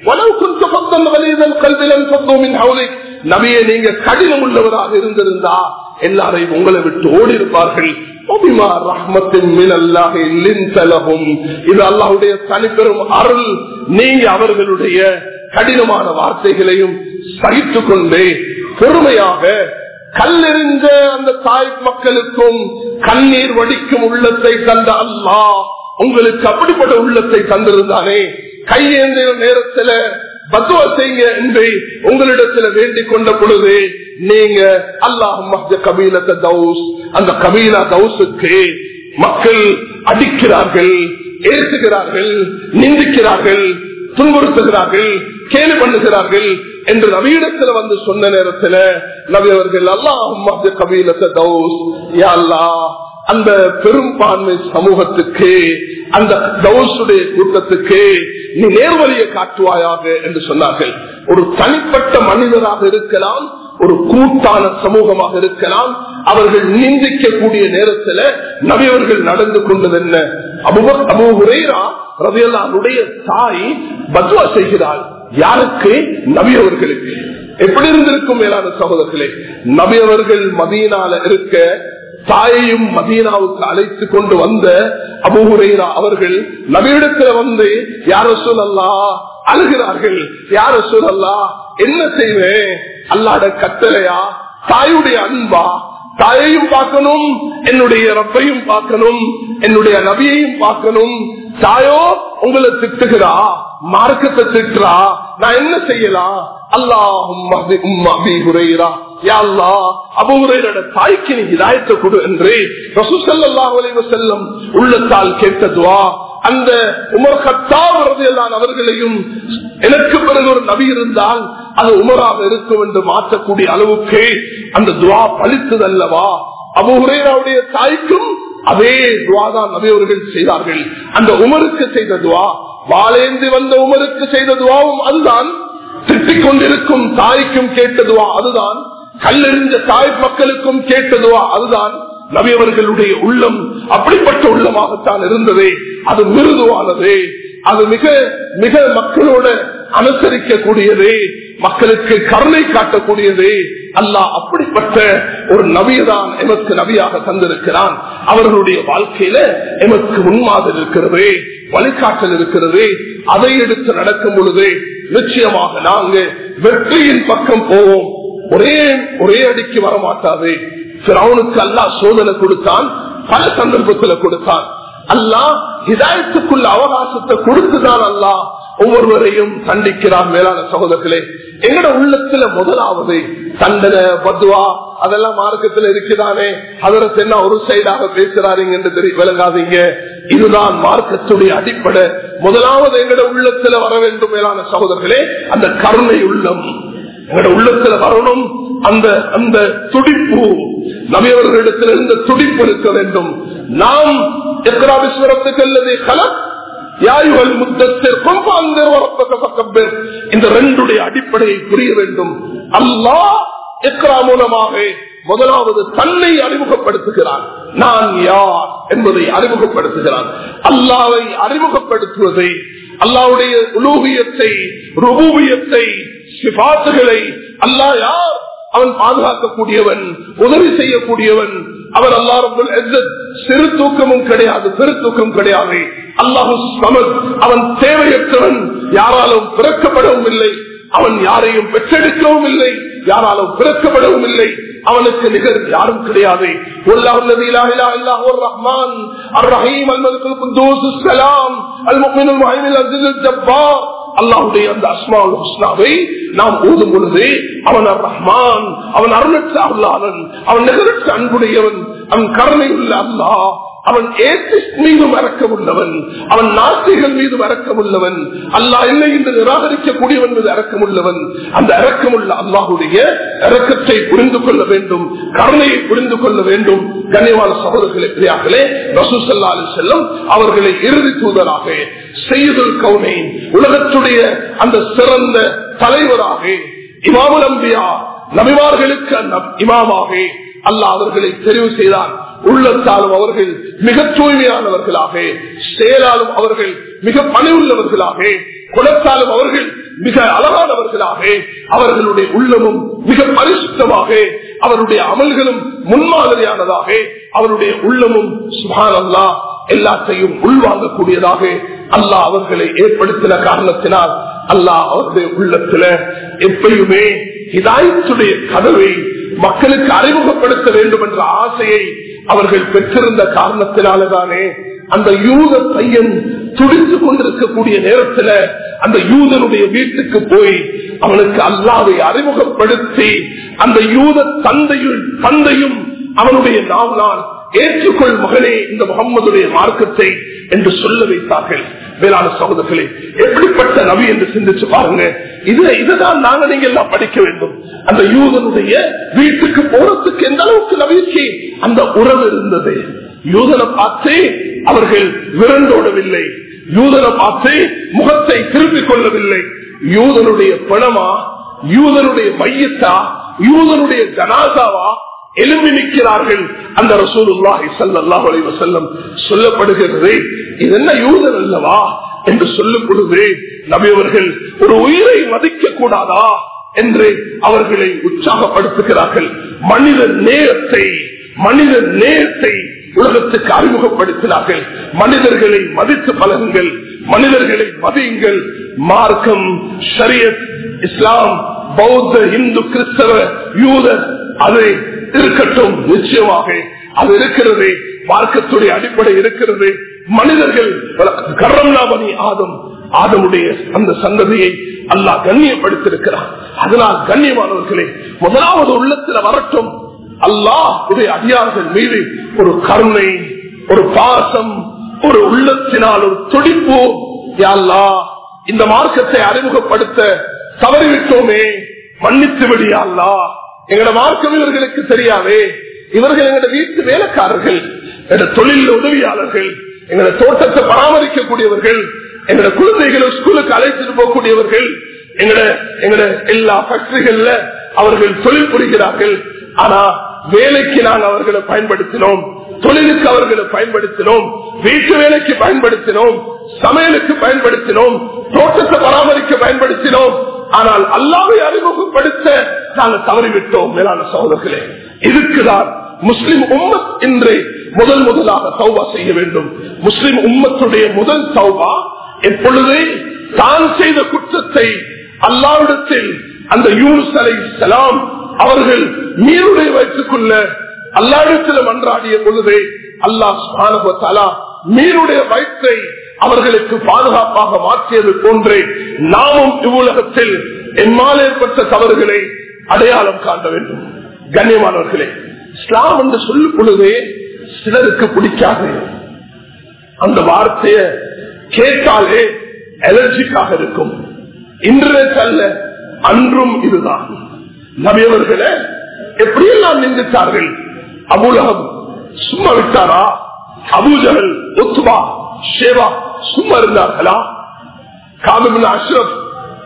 S1: நபியை நீங்க கடினம் உள்ளவராக இருந்திருந்தா எல்லாரையும் உங்களை விட்டு ஓடி இருப்பார்கள் இது அல்லாஹுடைய தனிப்பெரும் அருள் நீங்க அவர்களுடைய கடினமான வார்த்தைகளையும் சகித்துக் கொண்டே பொறுமையாக கல்லெறிந்த அந்த தாய் மக்களுக்கும் கண்ணீர் வடிக்கும் உள்ளத்தை தந்த அல்லாஹ் உங்களுக்கு அப்படிப்பட்ட உள்ளத்தை தந்திருந்தானே கையேந்திர நேரத்துல பத்துவ செய்யுங்க என்று உங்களிடத்துல வேண்டிக் கொண்ட பொழுது நீங்க அல்லாஹ் கபீலத்த தௌஸ் அந்த கபீலா தௌசுக்கு மக்கள் அடிக்கிறார்கள் ஏற்றுகிறார்கள் நிந்திக்கிறார்கள் துன்புறுத்துகிறார்கள் கேலி பண்ணுகிறார்கள் என்று நவீனத்துல வந்து சொன்ன நேரத்துல நபி அவர்கள் அல்லாஹ் கபீலத்த தௌஸ் யா அல்லாஹ் அந்த பெரும்பான்மை சமூகத்துக்கு அந்த தௌசுடைய கூட்டத்துக்கு நீ நேர்வழியை காட்டுவாயாக என்று சொன்னார்கள் ஒரு தனிப்பட்ட மனிதராக இருக்கலாம் ஒரு கூட்டான சமூகமாக இருக்கலாம் அவர்கள் நிந்திக்கக்கூடிய நேரத்துல நபியவர்கள் நடந்து கொண்டது என்ன அபுபக் அபு ஹுரேரா ரவியல்லாருடைய தாய் பத்வா செய்கிறாள் யாருக்கு நபியவர்களுக்கு எப்படி இருந்திருக்கும் மேலான சகோதரர்களே நபியவர்கள் மதியனால இருக்க தாயையும் மதீனாவுக்கு அழைத்து கொண்டு வந்த அபுஹுரைரா அவர்கள் நபியிடத்துல வந்து யார சொல்லல்லா அழுகிறார்கள் யார சொல்லல்லா என்ன செய்வேன் அல்லாட கட்டளையா தாயுடைய அன்பா தாயையும் பார்க்கணும் என்னுடைய ரப்பையும் பார்க்கணும் என்னுடைய நபியையும் பார்க்கணும் தாயோ உங்களை திட்டுகிறா மார்க்கத்தை திட்டுறா நான் என்ன செய்யலாம் தாய்க்கு நீ இதாயத்தை கொடு என்று செல்லும் உள்ளத்தால் கேட்டதுவா அந்த உமர் கத்தாவரதையெல்லாம் அவர்களையும் எனக்கு பிறகு ஒரு நபி இருந்தால் அது உமராக இருக்கும் என்று மாற்றக்கூடிய அளவுக்கு அந்த துவா பழித்ததல்லவா அபுஹுரேராவுடைய தாய்க்கும் அதே துவாதான் நபி அவர்கள் செய்தார்கள் அந்த உமருக்கு செய்த துவா வாழேந்தி வந்த உமருக்கு செய்த துவாவும் அதுதான் திட்டிக் கொண்டிருக்கும் தாய்க்கும் கேட்டதுவா அதுதான் கல்லெறிஞ்ச தாய் மக்களுக்கும் கேட்டதுவா அதுதான் நபியவர்களுடைய உள்ளம் அப்படிப்பட்ட உள்ளமாகத்தான் இருந்ததே அது மிருதுவானது அது மிக மிக மக்களோட அனுசரிக்கக்கூடியது மக்களுக்கு கருணை காட்டக்கூடியது அல்லாஹ் அப்படிப்பட்ட ஒரு நபியதான் எமக்கு நபியாக தந்திருக்கிறான் அவர்களுடைய வாழ்க்கையில எமக்கு முன்மாதிரி இருக்கிறது வழிகாட்டல் இருக்கிறது அதை எடுத்து நடக்கும் பொழுது நிச்சயமாக நாங்க வெற்றியின் பக்கம் போவோம் ஒரே ஒரே அடிக்கு வரமாட்டாது அவனுக்கு அல்லாஹ் சோதனை கொடுத்தான் பல சந்தர்ப்பத்தில் கொடுத்தான் அல்லாஹ் இதாயத்துக்குள்ள அவகாசத்தை கொடுத்துதான் அல்லாஹ் ஒவ்வொருவரையும் தண்டிக்கிறார் மேலான சகோதரர்களே எங்கட உள்ளத்துல முதலாவது தண்டனை பத்வா அதெல்லாம் மார்க்கத்தில் இருக்குதானே அதற்கு என்ன ஒரு சைடாக பேசுறாருங்க என்று தெரிய விளங்காதீங்க இதுதான் மார்க்கத்துடைய அடிப்படை முதலாவது எங்கட உள்ளத்துல வர வேண்டும் மேலான சகோதரர்களே அந்த கருணை உள்ளம் எங்கட உள்ளத்துல வரணும் அந்த அந்த துடிப்பு நபியவர்களிடத்தில் இருந்த துடிப்பு இருக்க வேண்டும் நாம் எக்கராபீஸ்வரத்துக்கு அல்லது கலக் இந்த ரெண்டுடைய அடிப்படையை புரிய வேண்டும் அல்லாஹ் எக்ரா மூலமாக முதலாவது தன்னை அறிமுகப்படுத்துகிறான் நான் யார் என்பதை அறிமுகப்படுத்துகிறான் அல்லாவை அறிமுகப்படுத்துவதை அல்லாவுடைய உலூகியத்தை ருபூபியத்தை சிபாத்துகளை அல்லாஹ் யார் அவன் பாதுகாக்கக்கூடியவன் உதவி செய்யக்கூடியவன் அவன் அல்லா ரபுல் சிறு தூக்கமும் கிடையாது பெரு தூக்கம் கிடையாது அல்லாஹு சமத் அவன் தேவையற்றவன் யாராலும் பிறக்கப்படவும் இல்லை அவன் யாரையும் பெற்றெடுக்கவும் இல்லை யாராலும் பிறக்கப்படவும் இல்லை அவனுக்கு நிகர் யாரும் கிடையாது ரஹ்மான் அர் ரஹீம் அல் மலிகுல் குத்தூஸ் சலாம் அல் முஃமினுல் முஹைமின் அல் ஜப்பார் அல்லாஹுடைய அந்த அஸ்மாவுல் ஹுஸ்னாவை நாம் ஊதும் பொழுது அவன் அர் ரஹ்மான் அவன் அருளற்ற அல்லாதன் அவன் நிகரற்ற அன்புடையவன் அவன் கருணை உள்ள அல்லாஹ் அவன் ஏத்திஸ்ட் மீதும் இறக்கம் உள்ளவன் அவன் நாஸ்திகள் மீதும் இறக்கம் உள்ளவன் அல்லா இல்லை என்று நிராகரிக்கக்கூடியவன் மீது இறக்கம் உள்ளவன் அந்த இறக்கமுள்ள அல்லாஹுடைய இறக்கத்தை புரிந்து கொள்ள வேண்டும் கருணையை புரிந்து கொள்ள வேண்டும் கனிவான சகோதரர்களே பிரியாக்களே ரசூசல்லா செல்லும் அவர்களை இறுதி தூதராக செய்தல் கவுனை உலகத்துடைய அந்த சிறந்த தலைவராக இமாமுல் அம்பியா நபிமார்களுக்கு இமாமாக அல்லாஹ் அவர்களை தெரிவு செய்தான் உள்ளத்தாலும் அவர்கள் மிக தூய்மையானவர்களாக செயலாலும் அவர்கள் மிக பணிவுள்ளவர்களாக குலத்தாலும் அவர்கள் மிக அழகானவர்களாக அவர்களுடைய உள்ளமும் மிக பரிசுத்தமாக அவருடைய அமல்களும் முன்மாதிரியானதாக அவருடைய உள்ளமும் சுபான் அல்லா எல்லாத்தையும் உள்வாங்கக்கூடியதாக அல்லாஹ் அவர்களை ஏற்படுத்தின காரணத்தினால் அல்லாஹ் அவருடைய உள்ளத்துல எப்பயுமே இதாயத்துடைய கதவை மக்களுக்கு அறிமுகப்படுத்த வேண்டும் என்ற ஆசையை அவர்கள் பெற்றிருந்த காரணத்தினாலதானே அந்த யூத பையன் துடித்து கொண்டிருக்கக்கூடிய நேரத்துல அந்த யூதனுடைய வீட்டுக்கு போய் அவனுக்கு அல்லாவை அறிமுகப்படுத்தி அந்த யூத தந்தையும் தந்தையும் அவனுடைய நாவலால் ஏற்றுக்கொள் மகனே இந்த முகம்மதுடைய மார்க்கத்தை என்று சொல்ல வைத்தார்கள் வேளாண் சகோதரர்களே எப்படிப்பட்ட நபி என்று சிந்திச்சு பாருங்க இது இதுதான் நாங்க நீங்க எல்லாம் படிக்க வேண்டும் அந்த யூதனுடைய வீட்டுக்கு போறதுக்கு எந்த அளவுக்கு நம்பிக்கை அந்த உறவு இருந்தது யூதனை பார்த்து அவர்கள் விரண்டோடவில்லை யூதனை பார்த்து முகத்தை திருப்பிக் கொள்ளவில்லை யூதனுடைய பணமா யூதனுடைய மையத்தா யூதனுடைய ஜனாசாவா எழுப்பி நிற்கிறார்கள் அந்த ரசூலுல்லாஹி ஸல்லல்லாஹு அலைஹி வஸல்லம் சொல்லப்படுகிறது இது என்ன யூதன் அல்லவா என்று சொல்லும் பொழுது நபி அவர்கள் ஒரு உயிரை மதிக்க கூடாதா என்று அவர்களை உற்சாகப்படுத்துகிறார்கள் மனித நேரத்தை மனித நேரத்தை உலகத்துக்கு அறிமுகப்படுத்தினார்கள் மனிதர்களை மதித்து பழகுங்கள் மனிதர்களை மதியுங்கள் மார்க்கம் ஷரியத் இஸ்லாம் பௌத்த இந்து கிறிஸ்தவ யூத அது இருக்கட்டும் நிச்சயமாக அது இருக்கிறது மார்க்கத்துடைய அடிப்படை இருக்கிறது மனிதர்கள் கரம்னாபனி ஆதம் ஆதமுடைய அந்த சந்ததியை அல்லாஹ் கண்ணியப்படுத்திருக்கிறார் அதனால் கண்ணியமானவர்களே முதலாவது உள்ளத்தில் வரட்டும் அல்லாஹ் உடைய அடியார்கள் மீது ஒரு கருணை ஒரு பாசம் ஒரு உள்ளத்தினால் ஒரு துடிப்பு யாழ்லா இந்த மார்க்கத்தை அறிமுகப்படுத்த தவறிவிட்டோமே மன்னித்து விடியாள்லா எங்கட மார்க்கம் இவர்களுக்கு தெரியாதே இவர்கள் எங்கட வீட்டு வேலைக்காரர்கள் எங்கட தொழில் உதவியாளர்கள் எங்கட தோட்டத்தை பராமரிக்கக்கூடியவர்கள் எங்கட குழந்தைகளை ஸ்கூலுக்கு அழைத்துட்டு போகக்கூடியவர்கள் எங்கட எங்கட எல்லா ஃபேக்டரிகள்ல அவர்கள் தொழில் புரிகிறார்கள் ஆனா வேலைக்கு நாங்கள் அவர்களை பயன்படுத்தினோம் தொழிலுக்கு அவர்களை பயன்படுத்தினோம் வீட்டு வேலைக்கு பயன்படுத்தினோம் சமையலுக்கு பயன்படுத்தினோம் தோட்டத்தை பராமரிக்க பயன்படுத்தினோம் ஆனால் அல்லாவை அறிமுகப்படுத்த நாங்கள் தவறிவிட்டோம் மேலான சகோதரர்களே இதுக்குதான் முஸ்லிம் உம்மத் இன்று முதல் முதலாக சௌபா செய்ய வேண்டும் முஸ்லிம் உம்மத்துடைய முதல் சௌபா எப்பொழுது தான் செய்த குற்றத்தை அல்லாவிடத்தில் அந்த யூனுஸ் அலை சலாம் அவர்கள் நீருடைய வயிற்றுக்குள்ள அல்லாவிடத்தில் மன்றாடிய பொழுது அல்லாஹ் நீருடைய வயிற்றை அவர்களுக்கு பாதுகாப்பாக மாற்றியது போன்றே நாமும் இவ்வுலகத்தில் எம்மால் ஏற்பட்ட தவறுகளை அடையாளம் காட்ட வேண்டும் கண்ணியமானவர்களே இஸ்லாம் என்று சொல்லும் பொழுதே சிலருக்கு பிடிக்காது அந்த வார்த்தைய கேட்டாலே அலர்ஜிக்காக இருக்கும் இன்டர்நெட் அல்ல அன்றும் இதுதான் நபியவர்களே எப்படியெல்லாம் நின்றுட்டார்கள் அபுலகம் சும்மா விட்டாரா அபூஜகல் ஒத்துவா ஷேவா சும்மா இருந்தார்களா காபிபின் அஷ்ரப்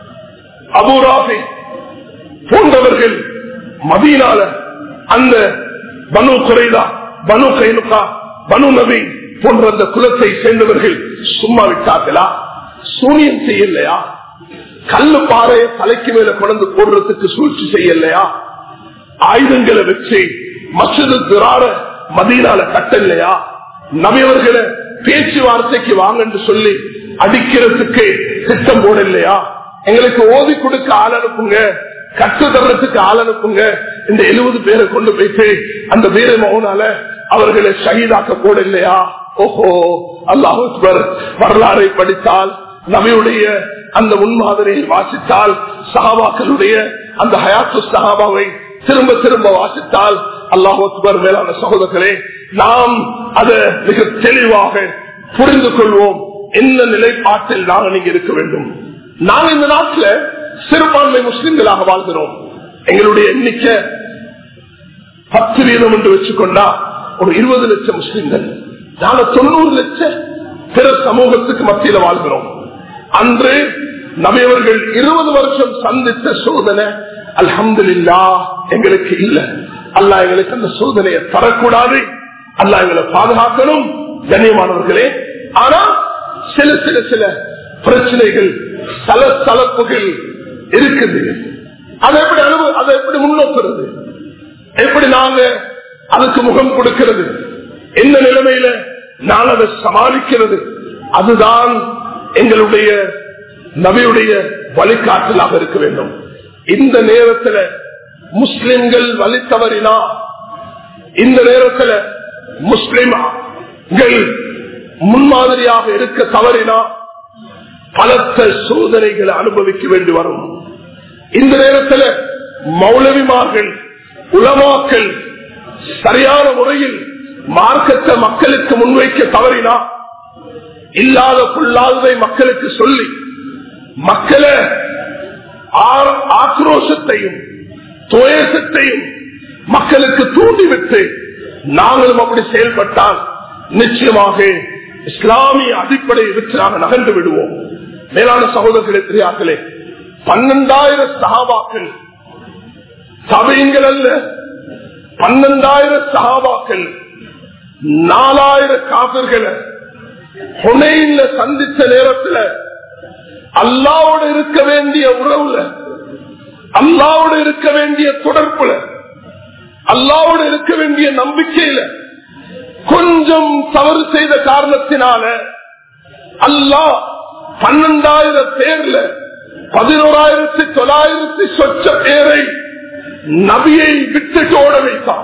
S1: அபூராபி போன்றவர்கள் மதியனால அந்த பனு குறைதா பனு கைனுகா பனு நபி போன்ற அந்த குலத்தை சேர்ந்தவர்கள் சும்மா விட்டார்களா சூனியம் செய்யலையா கல்லு பாறையை தலைக்கு மேல கொண்டு போடுறதுக்கு சூழ்ச்சி செய்யலையா ஆயுதங்களை வச்சு மற்றொரு திராட மதியனால கட்டலையா நபியவர்களை பேச்சுவார்த்தைக்கு வாங்கன்னு சொல்லி அடிக்கிறதுக்கு திட்டம் போடலையா எங்களுக்கு ஓதி கொடுக்க ஆள் அனுப்புங்க கற்று தர்றதுக்கு ஆள் அனுப்புங்க இந்த எழுபது பேரை கொண்டு போயிட்டு அந்த வீர மௌனால அவர்களை ஷஹீதாக்க போடலையா ஓஹோ அல்லாஹ் வரலாறை படித்தால் நபியுடைய அந்த முன்மாதிரியை வாசித்தால் சஹாபாக்களுடைய அந்த ஹயாத்து சஹாபாவை திரும்ப திரும்ப வாசித்தால் அல்லாஹ் அக்பர் மேலான சகோதரர்களே நாம் அதை மிக தெளிவாக புரிந்து கொள்வோம் என்ன நிலைப்பாட்டில் நாங்கள் நீங்க இருக்க வேண்டும் நாங்கள் இந்த நாட்டில் சிறுபான்மை முஸ்லிம்களாக வாழ்கிறோம் எங்களுடைய எண்ணிக்கை பத்து வீதம் என்று வச்சுக்கொண்டா ஒரு இருபது லட்சம் முஸ்லிம்கள் நாங்க தொண்ணூறு லட்சம் பிற சமூகத்துக்கு மத்தியில வாழ்கிறோம் அன்று நபியவர்கள் இருபது வருஷம் சந்தித்த சோதனை அல்ஹம்துலில்லா எங்களுக்கு இல்ல அல்லா எங்களுக்கு அந்த சோதனையை தரக்கூடாது அல்லா எங்களை பாதுகாக்கணும் கண்ணியமானவர்களே ஆனா சில சில சில பிரச்சனைகள் தல தலப்புகள் இருக்குது அதை எப்படி அனுபவ அதை எப்படி முன்னோக்குறது எப்படி நாங்க அதுக்கு முகம் கொடுக்கிறது என்ன நிலைமையில நான் அதை சமாளிக்கிறது அதுதான் எங்களுடைய நபியுடைய வழிகாட்டலாக இருக்க வேண்டும் இந்த நேரத்தில் முஸ்லிம்கள் வழி தவறினா இந்த நேரத்தில் முஸ்லிம்கள் முன்மாதிரியாக இருக்க தவறினா பலத்த சோதனைகளை அனுபவிக்க வேண்டி வரும் இந்த நேரத்தில் மௌலவிமார்கள் உலமாக்கள் சரியான முறையில் மார்க்கத்தை மக்களுக்கு முன்வைக்க தவறினா இல்லாத புல்லாததை மக்களுக்கு சொல்லி மக்களை ஆக்ரோஷத்தையும் துவேசத்தையும் மக்களுக்கு தூண்டிவிட்டு நாங்களும் அப்படி செயல்பட்டால் நிச்சயமாக இஸ்லாமிய அடிப்படையை விட்டு நாங்கள் நகர்ந்து விடுவோம் மேலான சகோதரர்களே தெரியாக்களே பன்னெண்டாயிரம் சகாபாக்கள் சபையங்கள் அல்ல பன்னெண்டாயிரம் சகாபாக்கள் நாலாயிரம் காதர்களை புனையில சந்திச்ச நேரத்தில் அல்லாவோடு இருக்க வேண்டிய உறவுல அல்லாவோடு இருக்க வேண்டிய தொடர்புல அல்லாவோடு இருக்க வேண்டிய நம்பிக்கையில கொஞ்சம் தவறு செய்த காரணத்தினால அல்லாஹ் பன்னெண்டாயிரம் பேர்ல பதினோராயிரத்தி தொள்ளாயிரத்தி சொச்ச பேரை நபியை விட்டுட்டு ஓட வைத்தான்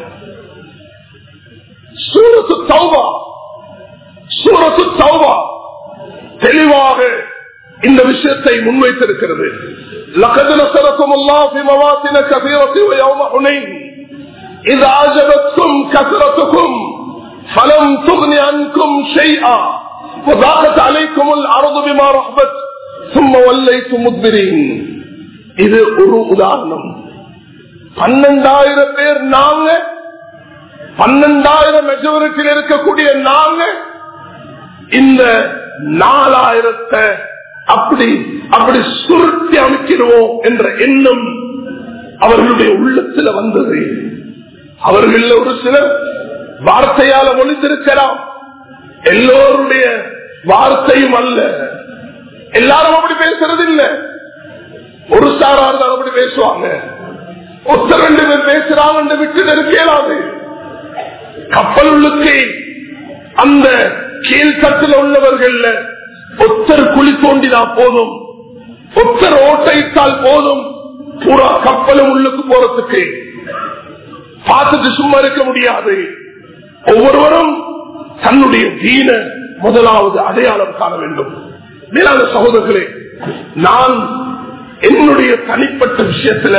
S1: சூரத்து தௌபா சூரத்து தௌபா தெளிவாக இந்த விஷயத்தை முன்வைத்திருக்கிறது لقد نصركم الله في مواطن كثيرة ويوم حنين إذا أعجبتكم كثرتكم فلم تغن عنكم شيئا وضاقت عليكم الأرض بما رحبت ثم وليتم مدبرين இது ஒரு உதாரணம் பன்னெண்டாயிரம் பேர் நாங்க பன்னெண்டாயிரம் மெஜாரிட்டியில் இருக்கக்கூடிய நாங்க இந்த நாலாயிரத்தை அப்படி அப்படி சுருட்டி அமைக்கிறோம் என்ற எண்ணம் அவர்களுடைய உள்ளத்துல வந்தது அவர்கள் ஒரு சிலர் வார்த்தையால மொழிந்திருக்கலாம் எல்லோருடைய வார்த்தையும் அல்ல எல்லாரும் அப்படி பேசுறது இல்ல ஒரு சாரார் தான் அப்படி பேசுவாங்க ஒருத்தர் ரெண்டு பேர் பேசுறாங்க விட்டு இருக்கலாது கப்பல் உள்ளுக்கு அந்த கீழ்த்தட்டில் உள்ளவர்கள் ஒத்தர் குழி தோண்டினா போதும் ஒத்தர் ஓட்டையிட்டால் போதும் பூரா கப்பலும் உள்ளுக்கு போறதுக்கு பார்த்துட்டு சும்மா இருக்க முடியாது ஒவ்வொருவரும் தன்னுடைய தீன முதலாவது அடையாளம் காண வேண்டும் மேலான சகோதரர்களே நான் என்னுடைய தனிப்பட்ட விஷயத்துல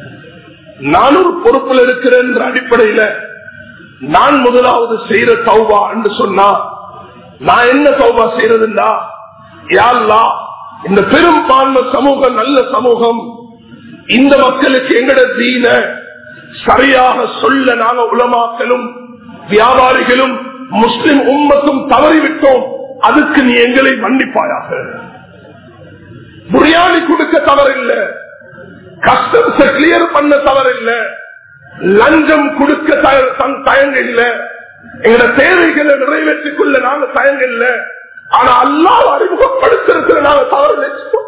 S1: நான் ஒரு பொறுப்பில் இருக்கிறேன் என்ற அடிப்படையில நான் முதலாவது செய்யற தௌபா என்று சொன்னா நான் என்ன தௌபா செய்யறதுண்டா யாழ்லா இந்த பெரும்பான்மை சமூகம் நல்ல சமூகம் இந்த மக்களுக்கு எங்கட தீன சரியாக சொல்ல நாங்க உலமாக்களும் வியாபாரிகளும் முஸ்லிம் உம்மத்தும் தவறிவிட்டோம் அதுக்கு நீ எங்களை மன்னிப்பாயாக பிரியாணி கொடுக்க தவறில்லை கஸ்டம்ஸ கிளியர் பண்ண தவறில்ல லஞ்சம் கொடுக்க தயங்க இல்ல எங்களோட தேவைகளை நிறைவேற்றிக் கொள்ள நாங்க தயங்க இல்ல ஆனா அல்லாஹ் அறிமுகப்படுத்திருக்கிற நாங்க தவறு நினைச்சிட்டோம்.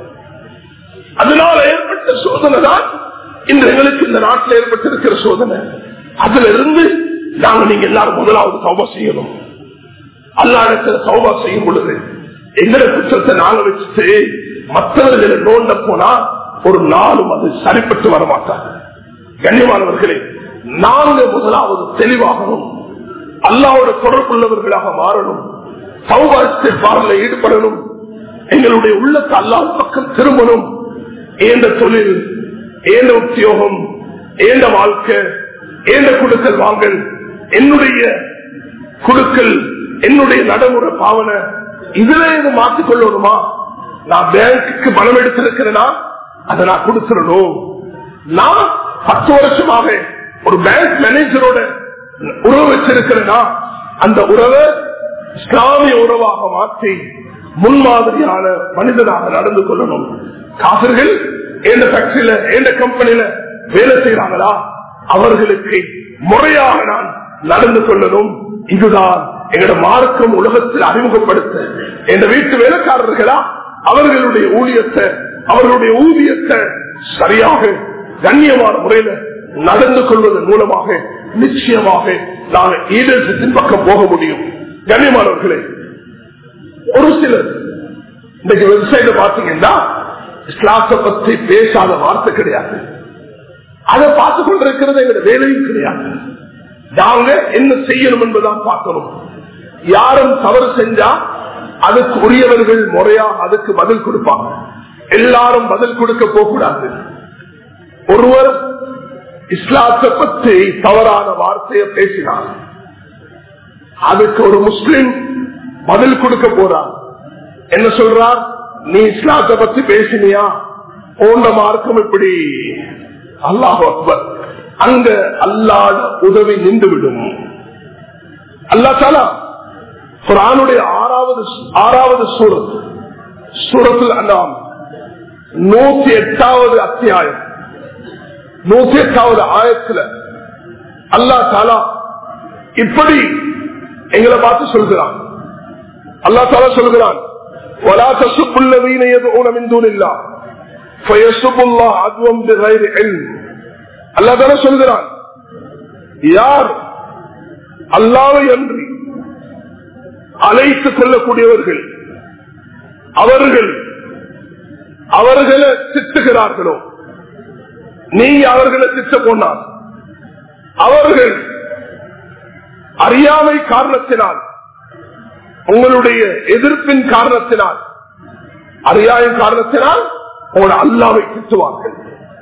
S1: அதனால ஏற்பட்ட சோதனை தான் இன்று எங்களுக்கு இந்த நாட்டில் ஏற்பட்டிருக்கிற சோதனை அதுல இருந்து நாங்க நீங்க எல்லாரும் முதலாவது சௌபா செய்யணும் அல்லாடத்துல சௌபா செய்யும் பொழுது எங்களை குற்றத்தை நாங்க வச்சுட்டு மற்றவர்களை நோண்ட போனா ஒரு நாளும் அது சரிப்பட்டு வர மாட்டாங்க கண்ணியமானவர்களே நாங்க முதலாவது தெளிவாகணும் அல்லாவோட தொடர்புள்ளவர்களாக மாறணும் சௌபாரத்தை பாடல ஈடுபடணும் எங்களுடைய உள்ளத்தை அல்லாஹ் பக்கம் திரும்பணும் ஏந்த தொழில் ஏந்த உத்தியோகம் ஏந்த வாழ்க்கை ஏந்த குடுக்கல் வாங்கல் என்னுடைய குடுக்கல் என்னுடைய நடைமுறை பாவனை இதுல இது மாற்றிக் கொள்ளணுமா நான் பேங்குக்கு பணம் எடுத்திருக்கிறேனா அதை நான் கொடுத்துடணும் நான் பத்து வருஷமாக ஒரு பேங்க் மேனேஜரோட உறவு வச்சிருக்கிறேனா அந்த உறவை இஸ்லாமிய உறவாக மாற்றி முன்மாதிரியான மனிதனாக நடந்து கொள்ளணும் காசர்கள் எந்த ஃபேக்டரியில எந்த கம்பெனியில வேலை செய்யறாங்களா அவர்களுக்கு முறையாக நான் நடந்து கொள்ளணும் இதுதான் எங்களோட மார்க்கம் உலகத்தில் அறிமுகப்படுத்த எங்க வீட்டு வேலைக்காரர்களா அவர்களுடைய ஊழியத்தை அவர்களுடைய ஊதியத்தை சரியாக கண்ணியமான முறையில நடந்து கொள்வதன் மூலமாக நிச்சயமாக நாங்கள் ஈடேற்றத்தின் பக்கம் போக முடியும் கண்ணியமானவர்களே ஒரு சிலர் இன்னைக்கு வெப்சைட்ல பாத்தீங்கன்னா இஸ்லாத்தை பற்றி பேசாத வார்த்தை கிடையாது அதை பார்த்து கொண்டிருக்கிறது எங்க வேலையும் கிடையாது நாங்க என்ன செய்யணும் என்பதான் பார்க்கணும் யாரும் தவறு செஞ்சா அதுக்கு உரியவர்கள் முறையா அதுக்கு பதில் கொடுப்பாங்க எல்லாரும் பதில் கொடுக்க போகக்கூடாது ஒருவர் இஸ்லாத்தை பற்றி தவறான வார்த்தையை பேசினார் அதுக்கு ஒரு முஸ்லிம் பதில் கொடுக்க போறார் என்ன சொல்றார் நீ இஸ்லாத்தை பத்தி பேசினியா போன்ற மார்க்கம் இப்படி அல்லாஹ் அக்பர் அங்க அல்லாத உதவி நின்றுவிடும் அல்லா தாலா குரானுடைய ஆறாவது ஆறாவது சூரத் சூரத்தில் அண்ணாம் நூத்தி எட்டாவது அத்தியாயம் நூத்தி எட்டாவது ஆயத்துல அல்லா தாலா இப்படி எங்களை பார்த்து சொல்கிறான் அல்லா தாலா சொல்கிறான் ولا تسبوا الذين يدعون من دون الله فيسبوا الله عدوا بغير علم அல்லா தானே சொல்கிறான் யார் அல்லாவை அன்றி அழைத்துக் கொள்ளக்கூடியவர்கள் அவர்கள் அவர்களை திட்டுகிறார்களோ நீங்க அவர்களை திட்ட போனால் அவர்கள் அறியாமை காரணத்தினால் உங்களுடைய எதிர்ப்பின் காரணத்தினால் அறியாமை காரணத்தினால் உங்களை அல்லாவை திட்டுவார்கள்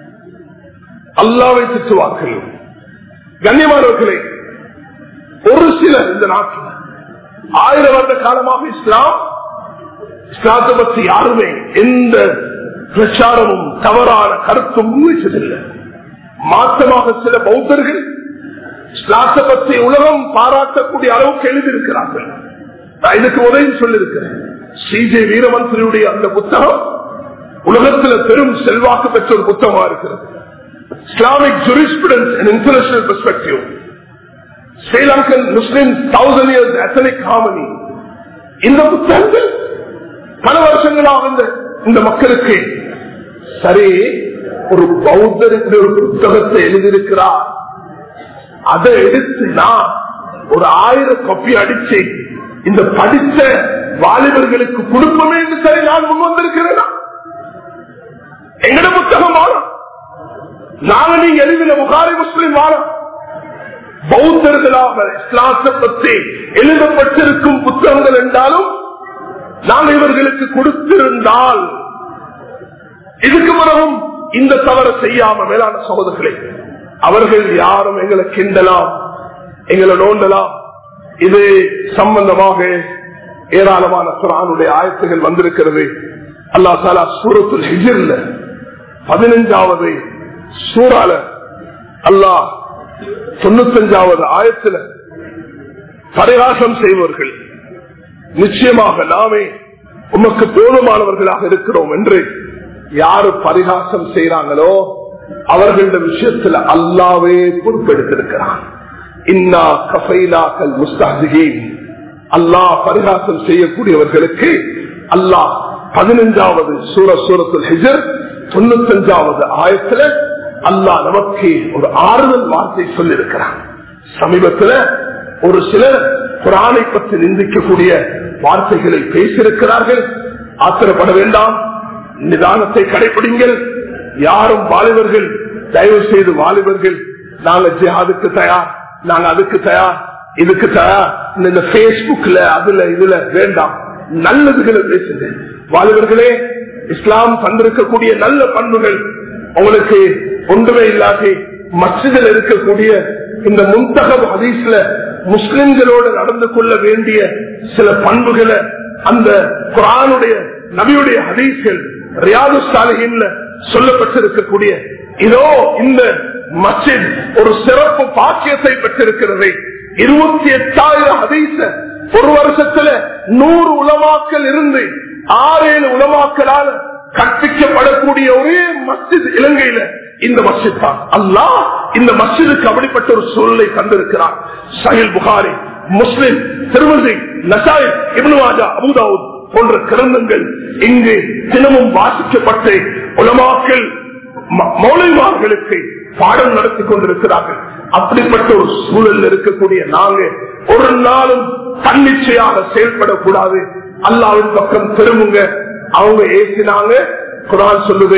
S1: அல்லாவை திட்டுவார்கள் கண்ணியமானவர்களே ஒரு சிலர் இந்த நாட்டில் ஆயிரம் வருட காலமாக இஸ்லாம் இஸ்லாத்தை பற்றி யாருமே எந்த பிரச்சாரமும் தவறான கருத்தும் முன்வைச்சதில்லை மாற்றமாக சில பௌத்தர்கள் இஸ்லாத்தை பற்றி உலகம் பாராட்டக்கூடிய அளவுக்கு எழுதியிருக்கிறார்கள் நான் இதுக்கு உதவி சொல்லியிருக்கிறேன் ஸ்ரீஜே வீரமந்திரியுடைய அந்த புத்தகம் உலகத்தில் பெரும் செல்வாக்கு பெற்ற ஒரு புத்தகமா இருக்கிறது Islamic jurisprudence and international perspective Sri Lankan Muslim thousand years ethnic harmony இந்த புத்தகங்கள் பல வருஷங்களாக இந்த இந்த மக்களுக்கு சரி ஒரு பௌத்தருக்கு ஒரு புத்தகத்தை எழுதியிருக்கிறார் அதை எடுத்து நான் ஒரு ஆயிரம் கப்பி அடிச்சு இந்த படித்த வாலிபர்களுக்கு கொடுப்போமே என்று சரி நான் முன் வந்திருக்கிறேனா எங்கட புத்தகம் வாழும் நாங்க நீங்க எழுதின புகாரி முஸ்லிம் வாழும் பௌத்தர்களாக இஸ்லாத்தை பற்றி எழுதப்பட்டிருக்கும் புத்தகங்கள் என்றாலும் நாங்கள் இவர்களுக்கு கொடுத்திருந்தால் இதுக்கு பிறகும் இந்த தவறை செய்யாம மேலான சகோதரர்களே அவர்கள் யாரும் எங்களை கிண்டலாம் எங்களை நோண்டலாம் இது சம்பந்தமாக ஏராளமான குரானுடைய ஆயத்துகள் வந்திருக்கிறது அல்லா சாலா சூரத்துல் ஹிஜிர்ல பதினஞ்சாவது சூறால அல்லாஹ் தொண்ணூத்தஞ்சாவது ஆயத்துல பரிகாசம் செய்வர்கள் நிச்சயமாக நாமே உமக்கு போதுமானவர்களாக இருக்கிறோம் என்று யாரு பரிகாசம் செய்யறாங்களோ அவர்கள விஷயத்துல அல்லாவே பொறுப்பெடுத்திருக்கிறான் இன்னா கஃபைலாக்கள் முஸ்தாஜிகீன் அல்லாஹ் பரிகாசம் செய்யக்கூடியவர்களுக்கு அல்லாஹ் பதினஞ்சாவது சூர சூரத்துல் ஹிஜர் தொண்ணூத்தஞ்சாவது ஆயத்துல அல்லாஹ் நமக்கு ஒரு ஆறுதல் வார்த்தை சொல்லியிருக்கிறான் சமீபத்துல ஒரு சிலர் குரானை பற்றி நிந்திக்கக்கூடிய வார்த்தைகளை பேசியிருக்கிறார்கள் ஆத்திரப்பட வேண்டாம் நிதானத்தை கடைபிடிங்கள் யாரும் வாலிபர்கள் தயவு செய்து வாலிபர்கள் நாங்க ஜிஹாதுக்கு தயார் நாங்க அதுக்கு தயார் இதுக்கு தயார் இந்த பேஸ்புக்ல அதுல இதுல வேண்டாம் நல்லதுகளை பேசுங்க வாலிபர்களே இஸ்லாம் தந்திருக்கக்கூடிய நல்ல பண்புகள் உங்களுக்கு ஒன்றுமே இல்லாட்டி மசிதில் இருக்கக்கூடிய இந்த முன்தகவு ஹதீஸ்ல முஸ்லிம்களோடு நடந்து கொள்ள வேண்டிய சில பண்புகளை அந்த குரானுடைய நபியுடைய ஹதீஸ்கள் ரியாது சாலையின்ல சொல்லப்பட்டிருக்கக்கூடிய இதோ இந்த மஸ்ஜித் ஒரு சிறப்பு பாக்கியத்தை பெற்றிருக்கிறது இருபத்தி எட்டாயிரம் ஹதீச ஒரு வருஷத்துல நூறு உலமாக்கள் இருந்து ஆறு ஏழு உலமாக்களால் கற்பிக்கப்படக்கூடிய ஒரே மஸ்ஜித் இலங்கையில இந்த மஸ்ஜித் தான் அல்லாஹ் இந்த மஸ்ஜிதுக்கு அப்படிப்பட்ட ஒரு சூழலை தந்திருக்கிறார் சஹில் புகாரி முஸ்லிம் திருமதி நசாய் இப்னுவாஜா அபுதாவுத் போன்ற கிரந்தங்கள் இங்கு தினமும் வாசிக்கப்பட்டு உலமாக்கள் மௌலிமார்களுக்கு பாடம் நடத்தி கொண்டிருக்கிறார்கள் அப்படிப்பட்ட ஒரு சூழல் இருக்கக்கூடிய நாங்க ஒரு நாளும் தன்னிச்சையாக செயல்படக்கூடாது அல்லாவின் பக்கம் திரும்புங்க அவங்க ஏசினாங்க குரான் சொல்லுது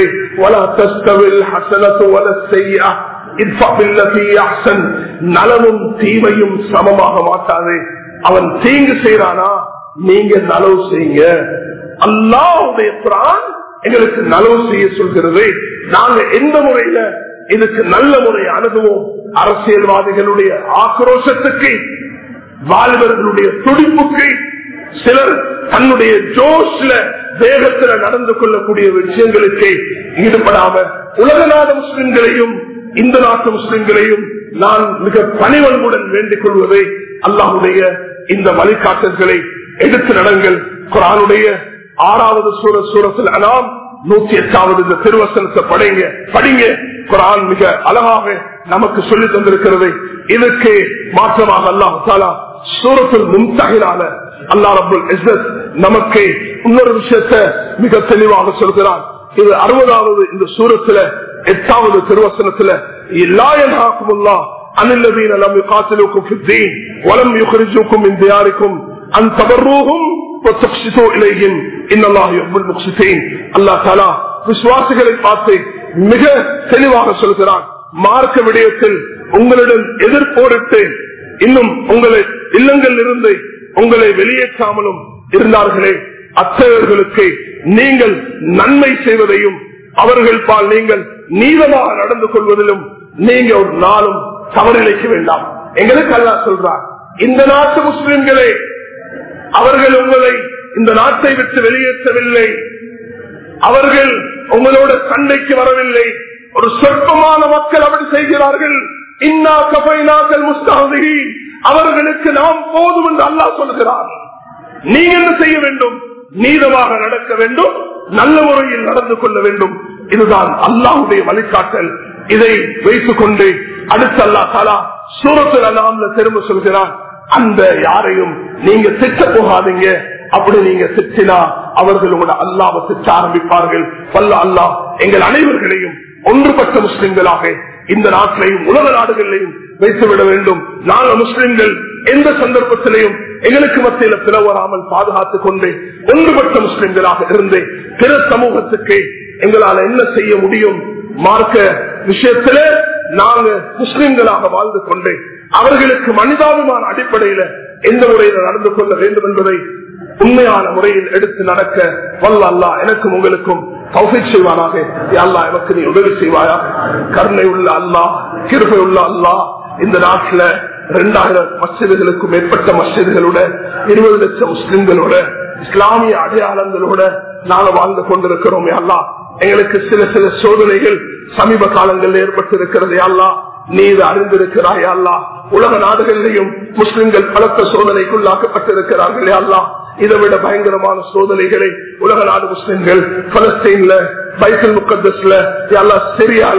S1: நலவும் தீமையும் சமமாக மாட்டாது அவன் தீங்கு செய்யறானா நீங்க நலவு செய்யுங்க அல்லாவுடைய குரான் எங்களுக்கு நலவு செய்ய சொல்கிறது நாங்க எந்த முறையில இதுக்கு நல்ல முறை அணுகுவோம் அரசியல்வாதிகளுடைய ஆக்ரோஷத்துக்கு வாலிபர்களுடைய துடிப்புக்கு சிலர் தன்னுடைய ஜோஷ்ல வேகத்துல நடந்து கொள்ளக்கூடிய விஷயங்களுக்கு ஈடுபடாம உலக நாடு முஸ்லிம்களையும் இந்த நாட்டு முஸ்லிம்களையும் நான் மிக பணிவன்புடன் வேண்டிக் கொள்வதை அல்லாஹுடைய இந்த வழிகாட்டல்களை எடுத்து நடங்கள் குரானுடைய ஆறாவது சூர சூரத்தில் அலாம் நூத்தி எட்டாவது இந்த திருவசனத்தை படைங்க படிங்க குரான் மிக அழகாக நமக்கு சொல்லி தந்திருக்கிறது இதுக்கு மாற்றமாக அல்லாஹ் தாலா சூரத்தில் முன்தகிலான அல்லா ரபுல் இஸ்ஸத் நமக்கு இன்னொரு விஷயத்தை மிக தெளிவாக சொல்கிறான் இது அறுபதாவது இந்த சூரத்துல எட்டாவது திருவசனத்துல இல்லாயனாக்குமுல்லா அனில்லதீன லம் யுகாத்திலுக்கும் ஃபித்தீன் வலம் யுக்ரிஜுக்கும் மின் தியாரிக்கும் அன் தபர்ரூஹும் وتقسطوا إليهم إن الله يحب المقسطين الله تعالى விசுவாசிகளை பார்த்து மிக தெளிவாக சொல்கிறான் மார்க்க விடயத்தில் உங்களிடம் எதிர்போரிட்டு இன்னும் உங்களை இல்லங்கள் இருந்து உங்களை வெளியேற்றாமலும் இருந்தார்களே அத்தகையவர்களுக்கு நீங்கள் நன்மை செய்வதையும் அவர்கள் பால் நீங்கள் நீளமாக நடந்து கொள்வதிலும் நீங்க ஒரு நாளும் தவறிழைக்க வேண்டாம் எங்களுக்கு அல்லா சொல்றார் இந்த நாட்டு முஸ்லிம்களே அவர்கள் உங்களை இந்த நாட்டை விட்டு வெளியேற்றவில்லை அவர்கள் உங்களோட சண்டைக்கு வரவில்லை ஒரு சொற்பமான மக்கள் அப்படி செய்கிறார்கள் இன்னா கபைனாக்கள் முஸ்தாதி அவர்களுக்கு நாம் போதும் என்று அல்லா சொல்கிறார் நீங்க என்ன செய்ய வேண்டும் நீதமாக நடக்க வேண்டும் நல்ல முறையில் நடந்து கொள்ள வேண்டும் இதுதான் அல்லாஹுடைய வழிகாட்டல் இதை வைத்துக் கொண்டு அடுத்த அல்லா தாலா சூரத்தில் அல்லாம திரும்ப சொல்கிறார் அந்த யாரையும் நீங்க திட்ட போகாதீங்க அப்படி நீங்க திட்டினா அவர்கள் உங்களோட அல்லாவை திட்ட ஆரம்பிப்பார்கள் வல்ல அல்லாஹ் எங்கள் அனைவர்களையும் ஒன்றுபட்ட முஸ்லிம்களாக இந்த நாட்டிலையும் உலக நாடுகளிலையும் வைத்துவிட வேண்டும் நாங்கள் முஸ்லிம்கள் எந்த சந்தர்ப்பத்திலையும் எங்களுக்கு மத்தியில பிளவராமல் பாதுகாத்துக் கொண்டு ஒன்றுபட்ட முஸ்லிம்களாக இருந்து பிற சமூகத்துக்கு எங்களால் என்ன செய்ய முடியும் மார்க்க விஷயத்தில நாங்க முஸ்லிம்களாக வாழ்ந்து கொண்டு அவர்களுக்கு மனிதாபிமான அடிப்படையில எந்த முறையில நடந்து கொள்ள வேண்டும் என்பதை உண்மையான முறையில் எடுத்து நடக்க வல்ல அல்லா எனக்கும் உங்களுக்கும் தௌஃபீக் செய்வானாக அல்லா எனக்கு நீ உதவி செய்வாயா கருணை உள்ள அல்லா கிருபை உள்ள அல்லா இந்த நாட்டுல இரண்டாயிரம் மசிதுகளுக்கும் மேற்பட்ட மசிதுகளோட இருபது லட்சம் முஸ்லிம்களோட இஸ்லாமிய அடையாளங்களோட நாங்க வாழ்ந்து கொண்டிருக்கிறோம் அல்லா எங்களுக்கு சில சில சோதனைகள் சமீப காலங்களில் ஏற்பட்டிருக்கிறது அல்லா நீ இதை அறிந்திருக்கிறாய் அல்லா உலக நாடுகளிலையும் முஸ்லிம்கள் பலத்த சோதனைக்குள்ளாக்கப்பட்டிருக்கிறார்கள் அல்லா இதை விட பயங்கரமான சோதனைகளை உலக நாடு முஸ்லிம்கள் பலஸ்தீன்ல பைசல் முக்கத்தஸ்ல எல்லா சிரியால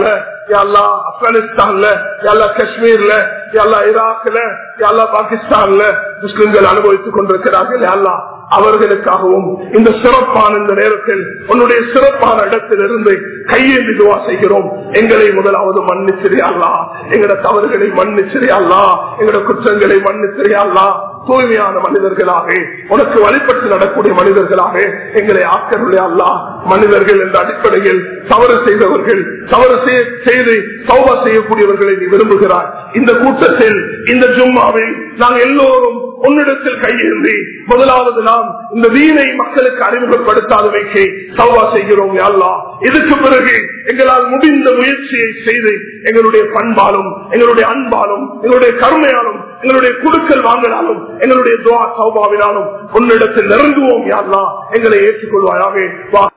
S1: யாழ்லா ஆப்கானிஸ்தான்ல யாழ்லா காஷ்மீர்ல யாழ்லா ஈராக்ல யாழ்லா பாகிஸ்தான்ல முஸ்லிம்கள் அனுபவித்துக் கொண்டிருக்கிறார்கள் யாழ்லா அவர்களுக்காகவும் இந்த சிறப்பான இந்த நேரத்தில் உன்னுடைய சிறப்பான இடத்தில் இருந்து கையேந்தி துவா செய்கிறோம் எங்களை முதலாவது மன்னிச்சிரியாள்லா எங்களோட தவறுகளை மன்னிச்சிரியாள்லா எங்களோட குற்றங்களை மன்னிச்சிரியாள்லா தூய்மையான மனிதர்களாக உனக்கு வழிபட்டு நடக்கூடிய மனிதர்களாக எங்களை ஆக்கருடைய அல்லா மனிதர்கள் என்ற அடிப்படையில் தவறு செய்தவர்கள் தவறு செய்து சௌபா செய்யக்கூடியவர்களை நீ விரும்புகிறாய் இந்த கூட்டத்தில் இந்த ஜும்மாவில் நாங்கள் எல்லோரும் உன்னிடத்தில் கையேந்தி முதலாவது நாம் இந்த வீணை மக்களுக்கு அறிமுகப்படுத்தாதவைக்கு சௌபா செய்கிறோம் அல்லா இதுக்கு பிறகு எங்களால் முடிந்த முயற்சியை செய்து எங்களுடைய பண்பாலும் எங்களுடைய அன்பாலும் எங்களுடைய கருமையாலும் எங்களுடைய குடுக்கல் வாங்கினாலும் எங்களுடைய துவா சௌபாவினாலும் உன்னிடத்தில் நெருங்குவோம் யாருலாம் எங்களை ஏற்றுக்கொள்வாயாக